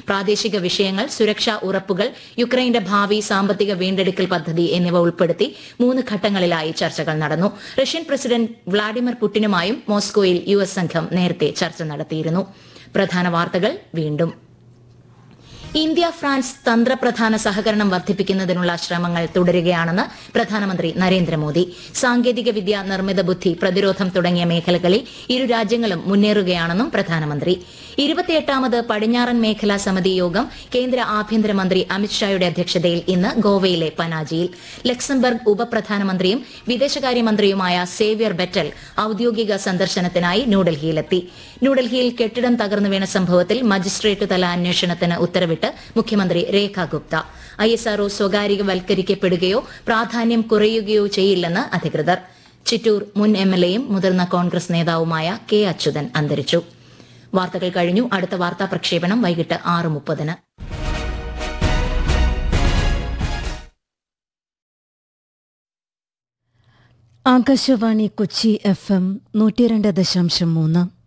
പ്രാദേശിക വിഷയങ്ങൾ സുരക്ഷാ ഉറപ്പുകൾ യുക്രൈന്റെ ഭാവി സാമ്പത്തിക വീണ്ടെടുക്കൽ പദ്ധതി എന്നിവ ഉൾപ്പെടുത്തി മൂന്ന് ഘട്ടങ്ങളിലായി ചർച്ചകൾ നടന്നു റഷ്യൻ പ്രസിഡന്റ് വ്ളാഡിമിർ പുടിനുമായും മോസ്കോയിൽ യു എസ് സംഘം നേരത്തെ ചർച്ച നടത്തിയിരുന്നു പ്രധാന വാർത്തകൾ വീണ്ടും ഇന്ത്യ ഫ്രാൻസ് തന്ത്രപ്രധാന സഹകരണം വർദ്ധിപ്പിക്കുന്നതിനുള്ള ശ്രമങ്ങൾ തുടരുകയാണെന്ന് പ്രധാനമന്ത്രി നരേന്ദ്രമോദി സാങ്കേതിക വിദ്യ നിർമ്മിത ബുദ്ധി പ്രതിരോധം തുടങ്ങിയ മേഖലകളിൽ ഇരു രാജ്യങ്ങളും മുന്നേറുകയാണെന്നും പ്രധാനമന്ത്രി ഇരുപത്തിയെട്ടാമത് പടിഞ്ഞാറൻ മേഖലാ സമിതി യോഗം കേന്ദ്ര ആഭ്യന്തരമന്ത്രി അമിത്ഷായുടെ അധ്യക്ഷതയിൽ ഇന്ന് ഗോവയിലെ പനാജിയിൽ ലക്സംബർഗ് ഉപപ്രധാനമന്ത്രിയും വിദേശകാര്യമന്ത്രിയുമായ സേവ്യർ ബെറ്റൽ ഔദ്യോഗിക സന്ദർശനത്തിനായി ന്യൂഡൽഹിയിലെത്തി ന്യൂഡൽഹിയിൽ കെട്ടിടം തകർന്നു വീണ സംഭവത്തിൽ മജിസ്ട്രേറ്റ് തല അന്വേഷണത്തിന് ഉത്തരവിട്ട് മുഖ്യമന്ത്രി Rekha Gupta I S RO സ്വകാര്യവൽക്കരിക്കപ്പെടുകയോ പ്രാധാന്യം കുറയുകയോ ചെയ്യില്ലെന്ന് അധികൃതർ ചിറ്റൂർ മുൻ എം എൽ എയും മുതിർന്ന കോൺഗ്രസ് നേതാവുമായ കെ അച്യുതൻ അന്തരിച്ചു വാർത്തകൾ കഴിഞ്ഞു അടുത്ത വാർത്താ പ്രക്ഷേപണം വൈകിട്ട് ആറ് മുപ്പതിന് ആകാശവാണി കൊച്ചി എഫ് എം നൂറ്റി രണ്ട് ദശാംശം മൂന്ന്